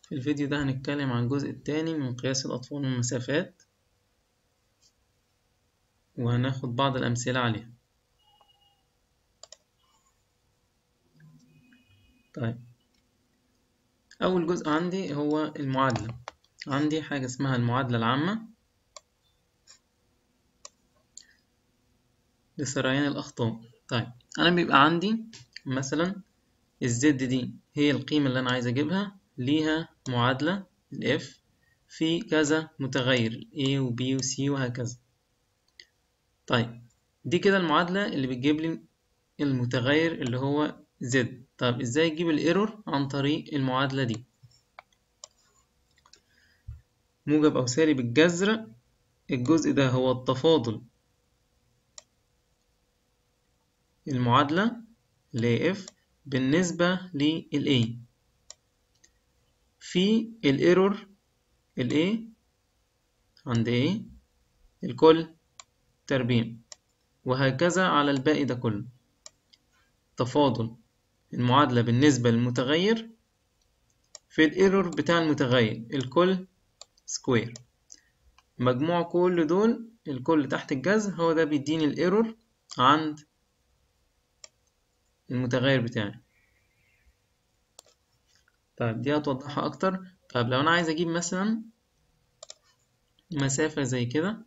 في الفيديو ده هنتكلم عن الجزء التاني من قياس الأطوال والمسافات وهناخد بعض الأمثلة عليها طيب أول جزء عندي هو المعادلة عندي حاجة اسمها المعادلة العامة لسريان الأخطاء طيب أنا بيبقى عندي مثلا الزد دي هي القيمة اللي أنا عايز أجيبها ليها معادلة الإف في كذا متغير A و B و C وهكذا طيب دي كده المعادلة اللي بتجيب لي المتغير اللي هو Z طيب ازاي اجيب الايرور عن طريق المعادلة دي موجب او سالب الجذر الجزء ده هو التفاضل المعادلة اللي هي F بالنسبة لل A في الايرور ال A عند A الكل تربيع وهكذا على الباقي ده كله تفاضل المعادلة بالنسبة للمتغير في الايرور بتاع المتغير الكل سكوير مجموع كل دول الكل تحت الجذر هو ده بيديني الايرور عند المتغير بتاعي طيب دي هتوضحها اكتر طيب لو انا عايز اجيب مثلا مسافة زي كده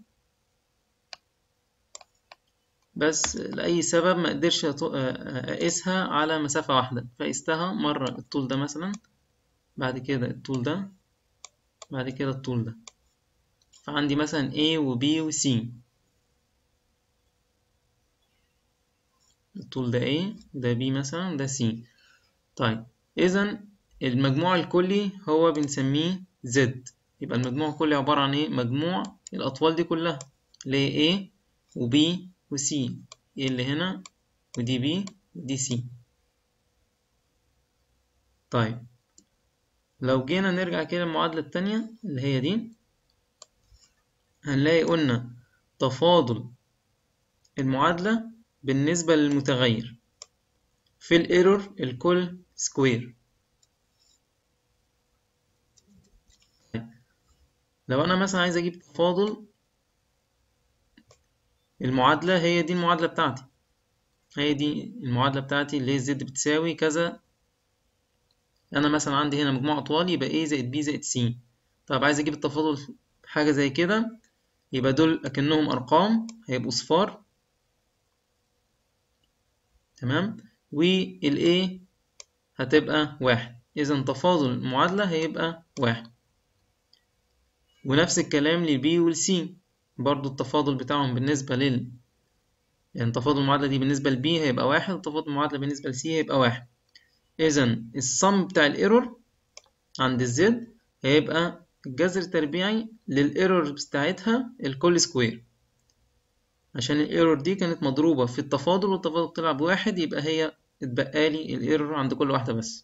بس لأي سبب ما قدرش أقيسها على مسافة واحدة فقستها مرة الطول ده مثلا بعد كده الطول ده بعد كده الطول ده فعندي مثلا A و B و C الطول ده A ده B مثلا ده C طيب إذا المجموع الكلي هو بنسميه Z يبقى المجموع الكلي عبارة عن إيه؟ مجموع الأطوال دي كلها اللي هي A و B و C إيه اللي هنا ودي B ودي C طيب لو جينا نرجع كده المعادلة التانية اللي هي دي هنلاقي قلنا تفاضل المعادلة بالنسبة للمتغير في الايرور الكل سكوير لو انا مثلا عايز اجيب تفاضل المعادلة هي دي المعادلة بتاعتي هي دي المعادلة بتاعتي اللي هي زد بتساوي كذا انا مثلا عندي هنا مجموع اطوال يبقى A زائد B زائد C طب عايز اجيب التفاضل حاجة زي كده يبقى دول اكنهم ارقام هيبقوا صفار تمام وال A هتبقى واحد اذا تفاضل المعادلة هيبقى واحد ونفس الكلام لل B وال C برضو التفاضل بتاعهم بالنسبة لل يعني تفاضل المعادلة دي بالنسبة ل B هيبقى واحد وتفاضل المعادلة بالنسبة ل C هيبقى واحد إذا الصم بتاع الايرور عند الزد هيبقى الجذر التربيعي للايرور بتاعتها الكل سكوير عشان الايرور دي كانت مضروبة في التفاضل والتفاضل طلع بواحد يبقى هي اتبقالي الايرور عند كل واحدة بس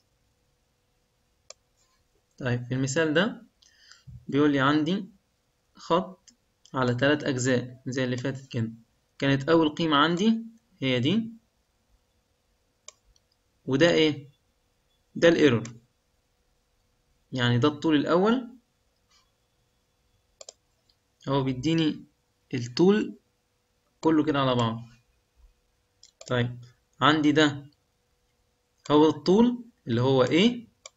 طيب في المثال ده بيقول لي عندي خط على ثلاث أجزاء زي اللي فاتت كده كانت أول قيمة عندي هي دي وده إيه؟ ده الإيرور يعني ده الطول الأول هو بيديني الطول كله كده على بعض طيب عندي ده هو الطول اللي هو A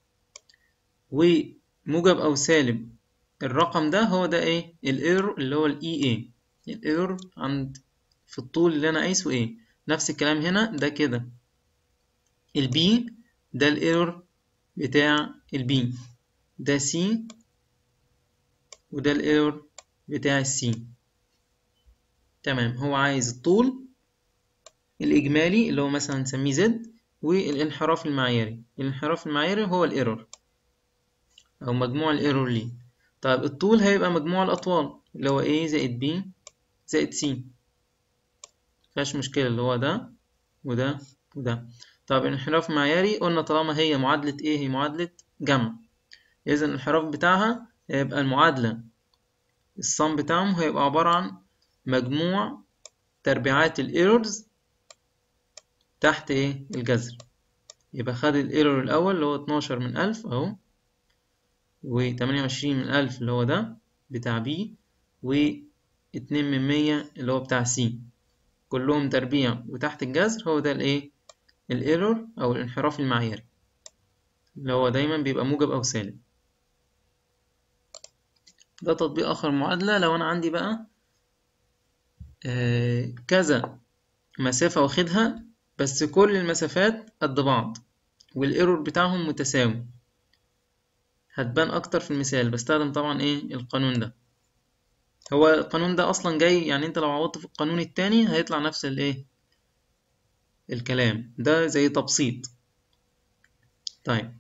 وموجب أو سالب الرقم ده هو ده ايه الايرور اللي هو الاي اي الايرور عند في الطول اللي انا قايسه ايه نفس الكلام هنا ده كده البي ده الايرور بتاع البي ده سي وده الايرور بتاع السي تمام هو عايز الطول الاجمالي اللي هو مثلا نسميه زد والانحراف المعياري الانحراف المعياري هو الايرور او مجموع الايرور ليه طيب الطول هيبقى مجموع الأطوال اللي هو A زائد B زائد C مفيهاش مشكلة اللي هو ده وده وده طيب الانحراف معياري قلنا طالما هي معادلة A هي معادلة جمع إذا الانحراف بتاعها هيبقى المعادلة الصم بتاعهم هيبقى عبارة عن مجموع تربيعات الايرورز تحت ايه الجذر يبقى خد الايرور الأول اللي هو اتناشر من ألف أهو وتمانية وعشرين من ألف اللي هو ده بتاع بي واتنين من مية اللي هو بتاع سي كلهم تربيع وتحت الجذر هو ده الايه الايرور او الانحراف المعياري اللي هو دايما بيبقى موجب او سالب ده تطبيق اخر معادلة لو انا عندي بقى آه كذا مسافة واخدها بس كل المسافات قد بعض والايرور بتاعهم متساوي هتبان اكتر في المثال بستخدم طبعا ايه القانون ده هو القانون ده اصلا جاي يعني انت لو عوضت في القانون التاني هيطلع نفس الايه الكلام ده زي تبسيط طيب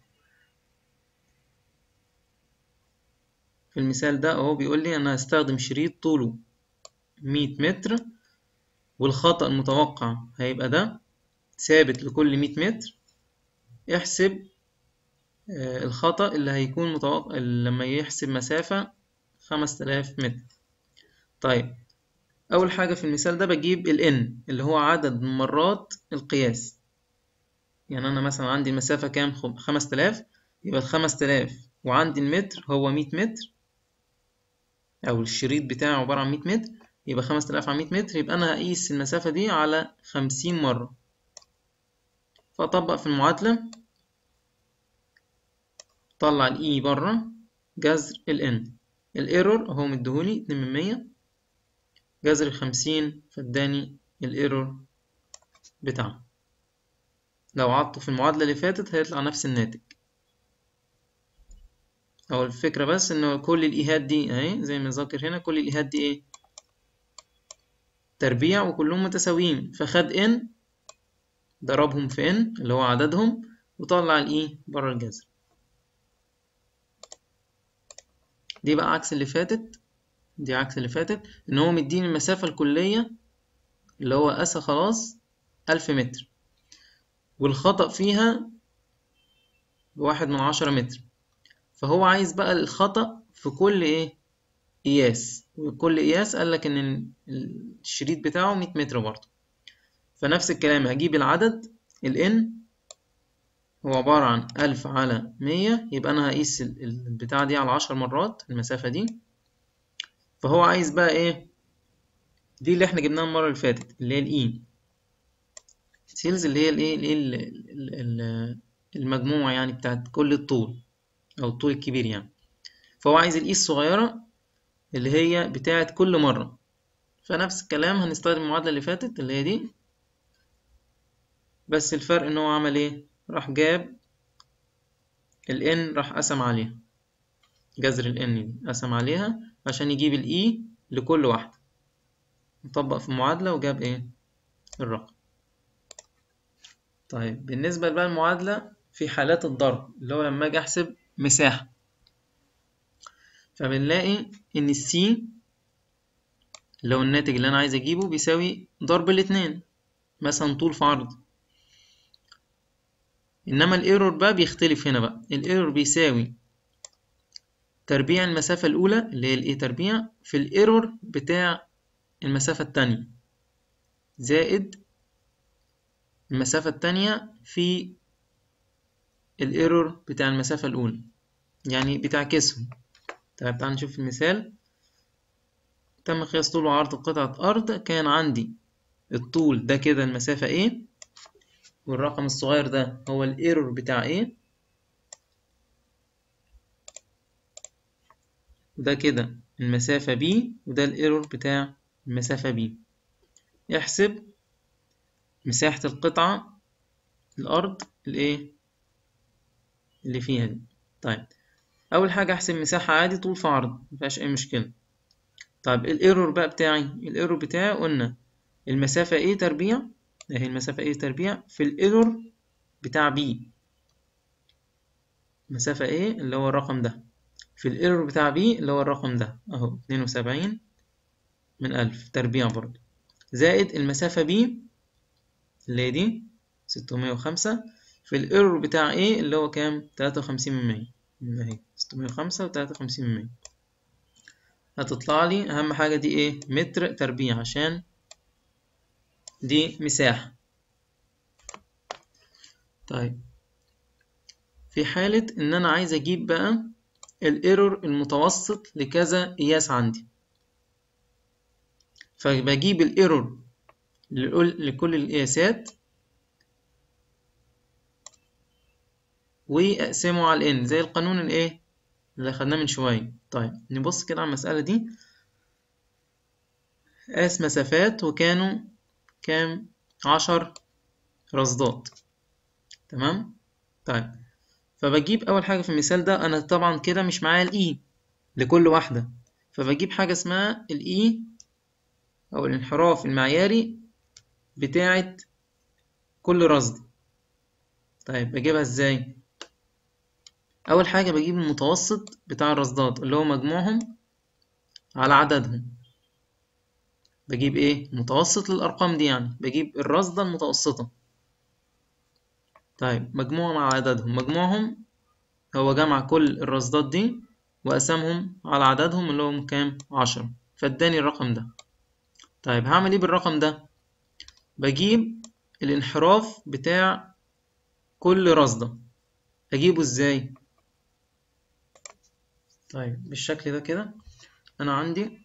في المثال ده اهو بيقول لي انا هستخدم شريط طوله مية متر والخطأ المتوقع هيبقى ده ثابت لكل مية متر احسب الخطأ اللي هيكون متوقع لما يحسب مسافة خمس تلاف متر طيب أول حاجة في المثال ده بجيب ال n اللي هو عدد مرات القياس يعني أنا مثلا عندي المسافة كام خمس تلاف يبقى الخمس تلاف وعندي المتر هو مية متر أو الشريط بتاعي عبارة عن مية متر يبقى خمس تلاف على مية متر يبقى أنا هقيس المسافة دي على خمسين مرة فأطبق في المعادلة طلع ال E بره جذر ال N الايرور اهو مديهولي اتنين من مية جذر خمسين فاداني الايرور بتاعه لو عطته في المعادلة اللي فاتت هيطلع نفس الناتج أو الفكرة بس إنه كل الإيهات دي أهي زي ما ذاكر هنا كل الإيهات دي إيه تربيع وكلهم متساويين فخد n ضربهم في n اللي هو عددهم وطلع ال e بره الجذر دي بقى عكس اللي فاتت دي عكس اللي فاتت ان هو مديني المسافة الكلية اللي هو قاسها خلاص ألف متر والخطأ فيها بواحد من عشرة متر فهو عايز بقى الخطأ في كل ايه قياس وكل قياس قالك ان الشريط بتاعه مية متر برضه فنفس الكلام هجيب العدد ال n هو عبارة عن ألف على مية يبقى أنا هقيس البتاعة دي على عشر مرات المسافة دي فهو عايز بقى إيه دي اللي إحنا جبناها المرة اللي فاتت اللي هي الإي سيلز اللي هي الإيه الإيه المجموعة يعني بتاعت كل الطول أو الطول الكبير يعني فهو عايز الإي الصغيرة اللي هي بتاعت كل مرة فنفس الكلام هنستخدم المعادلة اللي فاتت اللي هي دي بس الفرق إن هو عمل إيه راح جاب ال n راح قسم عليها جذر ال n دي قسم عليها عشان يجيب ال e لكل واحدة نطبق في المعادلة وجاب ايه الرقم طيب بالنسبة بقى المعادلة في حالات الضرب اللي هو لما اجي احسب مساحة فبنلاقي ان السي اللي هو الناتج اللي انا عايز اجيبه بيساوي ضرب الاتنين مثلا طول في عرض انما الايرور بقى بيختلف هنا بقى الايرور بيساوي تربيع المسافة الأولى اللي هي الايه تربيع في الايرور بتاع المسافة التانية زائد المسافة التانية في الايرور بتاع المسافة الأولى يعني بتعكسهم طيب تعال نشوف المثال تم قياس طول وعرض قطعة أرض كان عندي الطول ده كده المسافة A والرقم الصغير ده هو الايرور بتاع A وده كده المسافة B وده الايرور بتاع المسافة B احسب مساحة القطعة الأرض الايه اللي فيها دي طيب أول حاجة أحسب مساحة عادي طول في عرض مفيهاش أي مشكلة طيب الايرور بقى بتاعي الايرور بتاعي قلنا المسافة ايه تربيع اهي المسافة ايه تربيع في الايرور بتاع بي مسافة ايه اللي هو الرقم ده في الايرور بتاع بي اللي هو الرقم ده اهو اتنين وسبعين من ألف تربيع برضه زائد المسافة بي اللي هي دي ستمية وخمسة في الايرور بتاع ايه اللي هو كام تلاتة وخمسين من مية اهي ستمية وخمسة وتلاتة وخمسين من مية هتطلع لي أهم حاجة دي إيه متر تربيع عشان دي مساحة طيب في حالة إن أنا عايز أجيب بقى الايرور المتوسط لكذا قياس عندي فبجيب الايرور لكل القياسات واقسمه على n زي القانون الايه اللي خدناه من شويه طيب نبص كده على المساله دي قاس مسافات وكانوا كام عشر رصدات تمام طيب فبجيب اول حاجه في المثال ده انا طبعا كده مش معايا الاي لكل واحده فبجيب حاجه اسمها الاي او الانحراف المعياري بتاعه كل رصد طيب بجيبها ازاي اول حاجه بجيب المتوسط بتاع الرصدات اللي هو مجموعهم على عددهم بجيب ايه متوسط للارقام دي يعني بجيب الرصده المتوسطه طيب مجموعهم على عددهم مجموعهم هو جمع كل الرصدات دي وقسمهم على عددهم اللي هم كام عشرة فاداني الرقم ده طيب هعمل ايه بالرقم ده بجيب الانحراف بتاع كل رصدة اجيبه ازاي طيب بالشكل ده كده انا عندي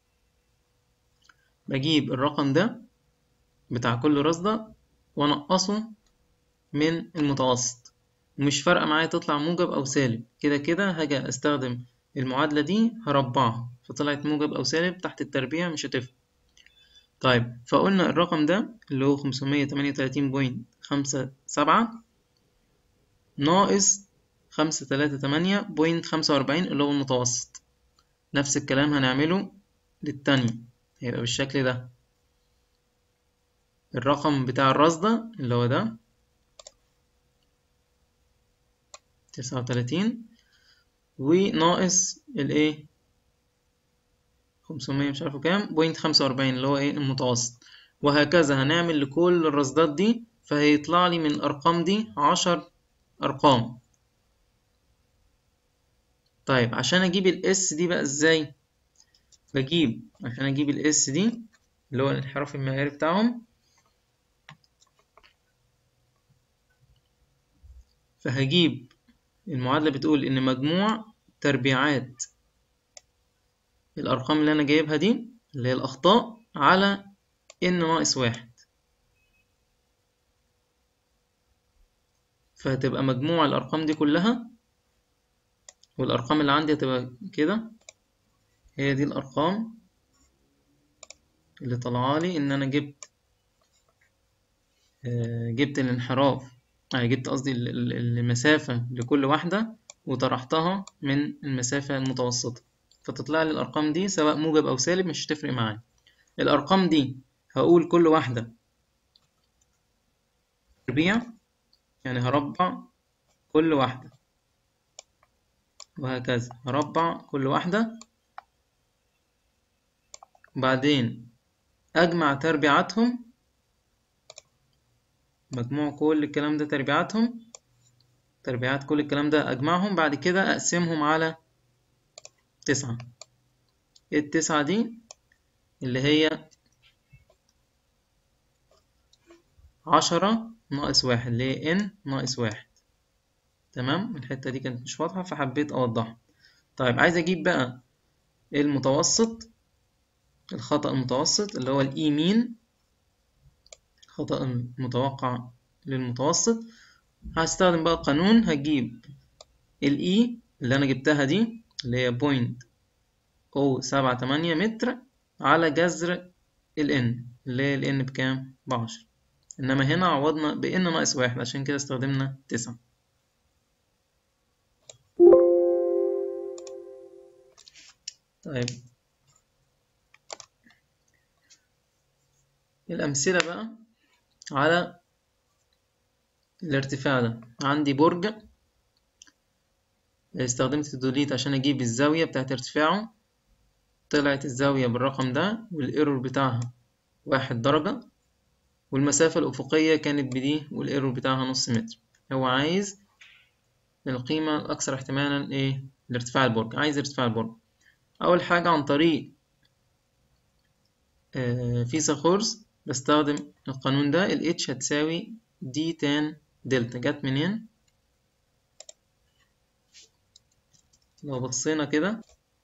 بجيب الرقم ده بتاع كل رصدة وانقصه من المتوسط ومش فارقة معايا تطلع موجب أو سالب كده كده هاجي أستخدم المعادلة دي هربعها فطلعت موجب أو سالب تحت التربيع مش هتفرق طيب فقلنا الرقم ده اللي هو خمسمية تمانية وتلاتين بوينت خمسة سبعة ناقص خمسة تلاتة تمانية بوينت خمسة وأربعين اللي هو المتوسط نفس الكلام هنعمله للتانية هيبقى بالشكل ده الرقم بتاع الرصدة اللي هو ده تسعة وتلاتين وناقص الايه خمسمية مش عارفه كام بوينت خمسة وأربعين اللي هو ايه المتوسط وهكذا هنعمل لكل الرصدات دي فهيطلع لي من الأرقام دي عشر أرقام طيب عشان أجيب الاس دي بقى ازاي بجيب عشان أجيب الاس دي اللي هو الانحراف المعياري بتاعهم فهجيب المعادلة بتقول إن مجموع تربيعات الأرقام اللي أنا جايبها دي اللي هي الأخطاء على n ناقص واحد فهتبقى مجموع الأرقام دي كلها والأرقام اللي عندي هتبقى كده هي دي الأرقام اللي طالعالي إن أنا جبت جبت الانحراف يعني جبت قصدي المسافة لكل واحدة وطرحتها من المسافة المتوسطة فتطلع لي الأرقام دي سواء موجب أو سالب مش هتفرق معايا الأرقام دي هقول كل واحدة تربيع يعني هربع كل واحدة وهكذا هربع كل واحدة وبعدين أجمع تربيعاتهم مجموع كل الكلام ده تربيعاتهم تربيعات كل الكلام ده أجمعهم بعد كده أقسمهم على تسعة التسعة دي اللي هي عشرة ناقص واحد اللي هي n ناقص واحد تمام الحتة دي كانت مش واضحة فحبيت أوضحها طيب عايز أجيب بقى المتوسط الخطأ المتوسط اللي هو الإي مين خطأ متوقع للمتوسط هستخدم بقى قانون هجيب الإي اللي أنا جبتها دي اللي هي بوينت أو سبعة تمانية متر على جذر ال n اللي هي ال n بكام؟ بعشرة إنما هنا عوضنا ب n ناقص واحد عشان كده استخدمنا تسعة طيب الأمثلة بقى على الارتفاع ده عندي برج استخدمت الدوليت عشان أجيب الزاوية بتاعت ارتفاعه طلعت الزاوية بالرقم ده والإيرور بتاعها واحد درجة والمسافة الأفقية كانت بدي والإيرور بتاعها نص متر هو عايز القيمة الأكثر احتمالا إيه لارتفاع البرج عايز ارتفاع البرج أول حاجة عن طريق آه فيثاغورس بستخدم القانون ده ال H هتساوي دي تان دلتا جت منين لو بصينا كده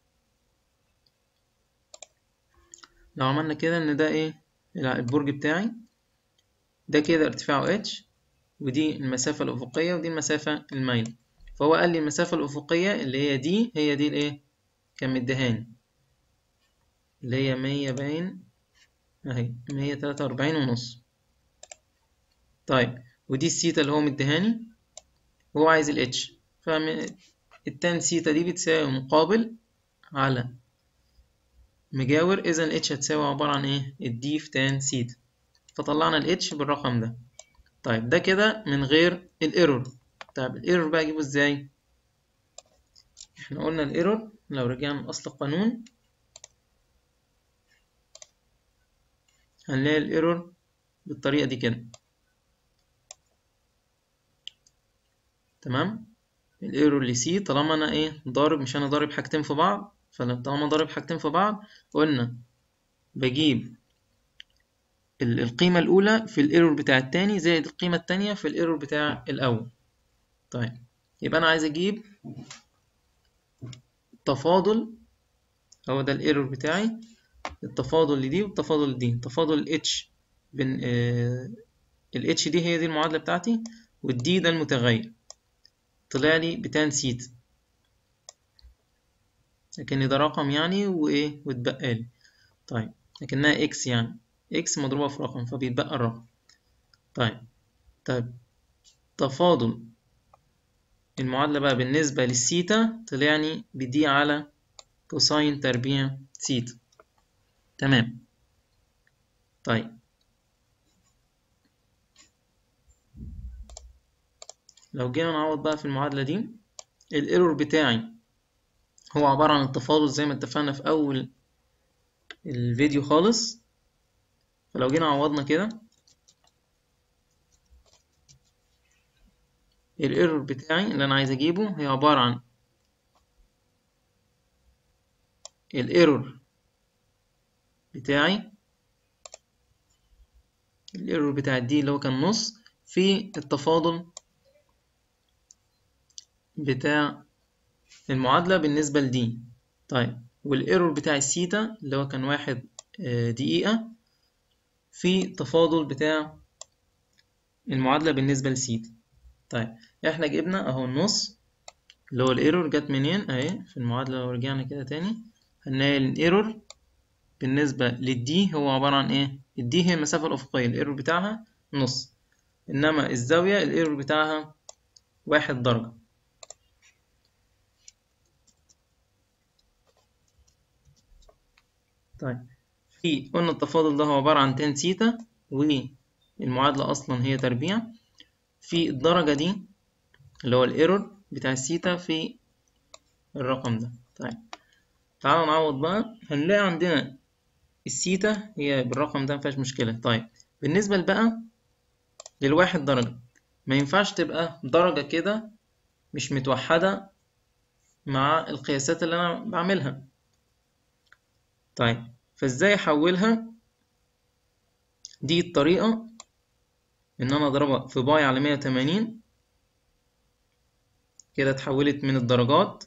لو عملنا كده ان ده ايه البرج بتاعي ده كده ارتفاعه h ودي المسافة الأفقية ودي المسافة المايلة فهو قال لي المسافة الأفقية اللي هي دي هي دي الايه كان مديهاني اللي هي مية باين اهي مية تلاتة وأربعين ونص طيب ودي السيتا اللي هو مديهاني وهو عايز الاتش فالتان سيتا دي بتساوي مقابل على مجاور اذا الاتش هتساوي عبارة عن ايه الدي في تان سيتا فطلعنا الاتش بالرقم ده طيب ده كده من غير الايرور طيب الايرور بقى اجيبه ازاي احنا قلنا الايرور لو رجعنا لاصل القانون هنلاقي الايرور بالطريقة دي كده تمام الايرور لسي طالما انا ايه ضارب مش انا ضارب حاجتين في بعض فطالما ضارب حاجتين في بعض قلنا بجيب القيمة الأولى في الايرور بتاع التاني زائد القيمة التانية في الايرور بتاع الأول طيب يبقى أنا عايز أجيب تفاضل هو ده الايرور بتاعي التفاضل لدي والتفاضل لدي تفاضل الاتش بين الاتش دي هي دي المعادلة بتاعتي والدي ده المتغير طلع لي بتان سيتا لكن ده رقم يعني وايه واتبقى لي طيب لكنها اكس يعني اكس مضروبة في رقم فبيتبقى الرقم طيب طيب تفاضل المعادلة بقى بالنسبة للسيتا طلعني بدي على كوساين تربيع سيتا تمام طيب لو جينا نعوض بقى في المعادلة دي الايرور بتاعي هو عبارة عن التفاضل زي ما اتفقنا في أول الفيديو خالص فلو جينا عوضنا كده الايرور بتاعي اللي أنا عايز أجيبه هي عبارة عن الايرور بتاعي الايرور بتاع دي اللي هو كان نص في التفاضل بتاع المعادلة بالنسبة لدي طيب والايرور بتاع السيتا اللي هو كان واحد دقيقة في تفاضل بتاع المعادلة بالنسبة لسيتا طيب احنا جبنا اهو النص اللي هو الايرور جت منين اهي في المعادلة لو رجعنا كده تاني هنلاقي الايرور بالنسبة للدي هو عبارة عن ايه الدي هي المسافة الأفقية الايرور بتاعها نص انما الزاوية الايرور بتاعها واحد درجة طيب في قلنا التفاضل ده هو عبارة عن تان سيتا والمعادلة أصلا هي تربيع في الدرجة دي اللي هو الايرور بتاع السيتا في الرقم ده طيب تعالوا نعوض بقى هنلاقي عندنا السيتا هي بالرقم ده مفيهاش مشكلة طيب بالنسبة بقى للواحد درجة ما ينفعش تبقى درجة كده مش متوحدة مع القياسات اللي أنا بعملها طيب فازاي احولها دي الطريقة ان انا اضربها في باي على مية وتمانين كده اتحولت من الدرجات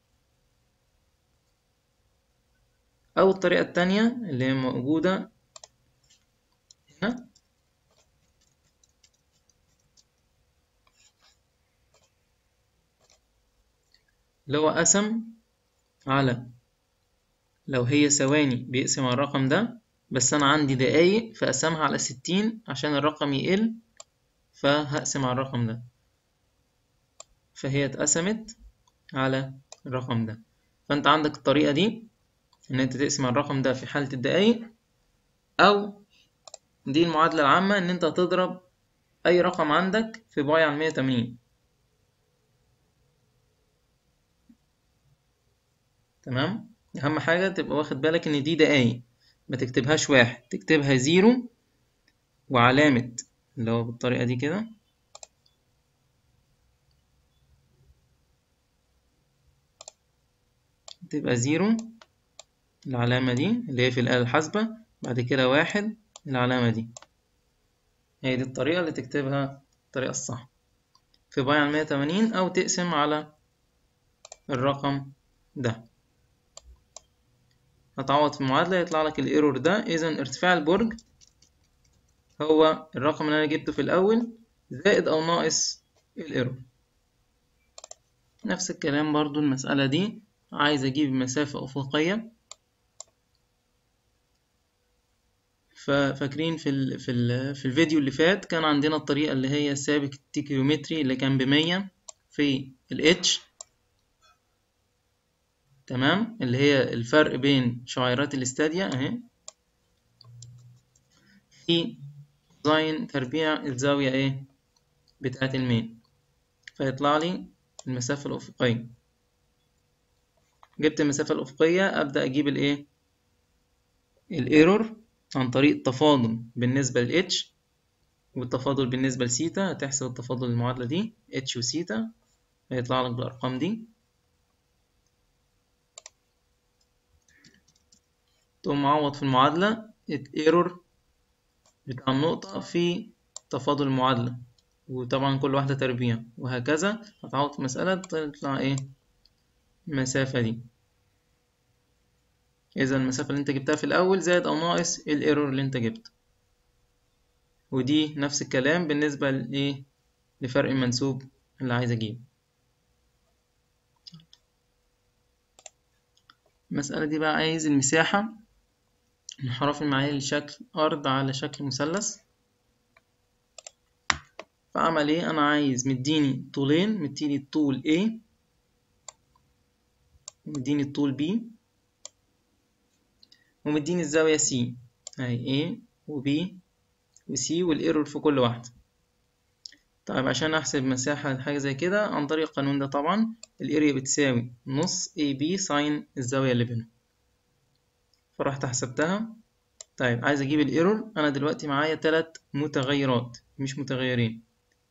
او الطريقة التانية اللي هي موجودة هنا اللي هو قسم على لو هي ثواني بيقسم على الرقم ده بس أنا عندي دقايق فأقسمها على ستين عشان الرقم يقل فهقسم على الرقم ده فهي اتقسمت على الرقم ده فأنت عندك الطريقة دي إن أنت تقسم على الرقم ده في حالة الدقايق أو دي المعادلة العامة إن أنت تضرب أي رقم عندك في باي على مية وتمانين تمام اهم حاجه تبقى واخد بالك ان دي دقايق ما تكتبهاش واحد تكتبها زيرو وعلامه اللي هو بالطريقه دي كده تبقى زيرو العلامه دي اللي هي في الآلة الحاسبة بعد كده واحد العلامه دي هي دي الطريقه اللي تكتبها الطريقه الصح في باي على مية وتمانين او تقسم على الرقم ده هتعوض في المعادلة يطلع لك الايرور ده اذا ارتفاع البرج هو الرقم اللي انا جبته في الاول زائد او ناقص الايرور نفس الكلام برضو المسألة دي عايز اجيب مسافة افقية ففاكرين في ال في ال في الفيديو اللي فات كان عندنا الطريقة اللي هي السابق التيكيومتري اللي كان بمية في ال H تمام اللي هي الفرق بين شعيرات الاستاديا اهي في كوزين تربيع الزاوية ايه بتاعة المين فيطلع لي المسافة الأفقية جبت المسافة الأفقية أبدأ أجيب الإيه الإيرور عن طريق التفاضل بالنسبة ل h والتفاضل بالنسبة لسيتا هتحسب التفاضل المعادلة دي h وسيتا هيطلع لك بالأرقام دي تقوم معوض في المعادلة الايرور بتاع النقطة في تفاضل المعادلة وطبعا كل واحدة تربيع وهكذا هتعوض في مسألة تطلع ايه المسافة دي إذا المسافة اللي أنت جبتها في الأول زائد أو ناقص الإيرور اللي أنت جبته ودي نفس الكلام بالنسبة لإيه لفرق المنسوب اللي عايز أجيبه المسألة دي بقى عايز المساحة انحراف المعايير لشكل أرض على شكل مثلث فعمل ايه أنا عايز مديني طولين مديني الطول A ومديني الطول B ومديني الزاوية C اهي A و B و C والإيرور في كل واحدة طيب عشان أحسب مساحة لحاجة زي كده عن طريق القانون ده طبعا الاريا بتساوي نص AB ساين الزاوية اللي بينهم فرحت حسبتها طيب عايز أجيب الإيرور أنا دلوقتي معايا تلات متغيرات مش متغيرين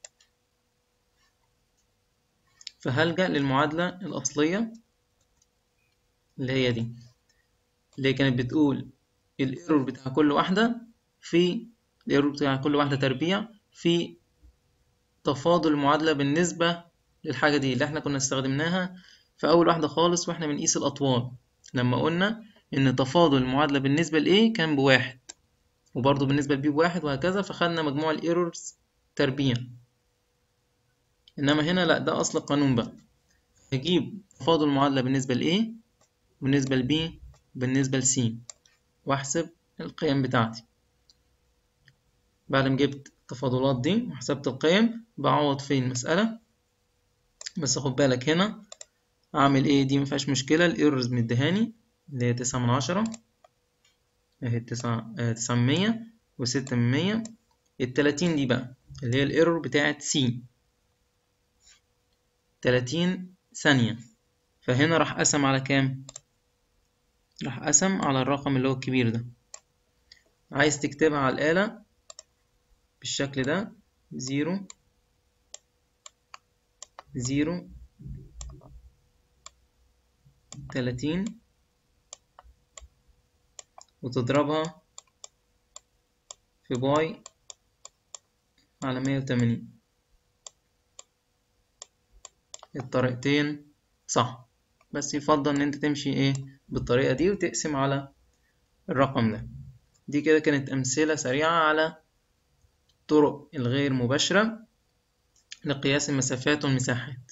فهلجأ للمعادلة الأصلية اللي هي دي اللي هي كانت بتقول الايرور بتاع كل واحدة في الايرور بتاع كل واحدة تربيع في تفاضل المعادلة بالنسبة للحاجة دي اللي احنا كنا استخدمناها في أول واحدة خالص واحنا بنقيس الأطوال لما قلنا إن تفاضل المعادلة بالنسبة ل A كان بواحد وبرضه بالنسبة ل B بواحد وهكذا فخدنا مجموع الايرورز تربيع إنما هنا لأ ده أصل القانون بقى هجيب تفاضل المعادلة بالنسبة ل A بالنسبة ل B بالنسبة ل C وأحسب القيم بتاعتي بعد ما جبت التفاضلات دي وحسبت القيم بعوض في المسألة بس خد بالك هنا أعمل إيه دي مفيهاش مشكلة الإيرورز مديهاني اللي هي تسعة من عشرة أهي تسعة آه تسعة من مية وستة من مية التلاتين دي بقى اللي هي الإيرور بتاعت سي تلاتين ثانية فهنا راح قسم على كام؟ راح قسم على الرقم اللي هو الكبير ده عايز تكتبها على الآلة بالشكل ده زيرو زيرو تلاتين وتضربها في باي على مية وتمانين الطريقتين صح بس يفضل ان انت تمشي ايه بالطريقة دي وتقسم على الرقم ده دي كده كانت امثلة سريعة على الطرق الغير مباشرة لقياس المسافات والمساحات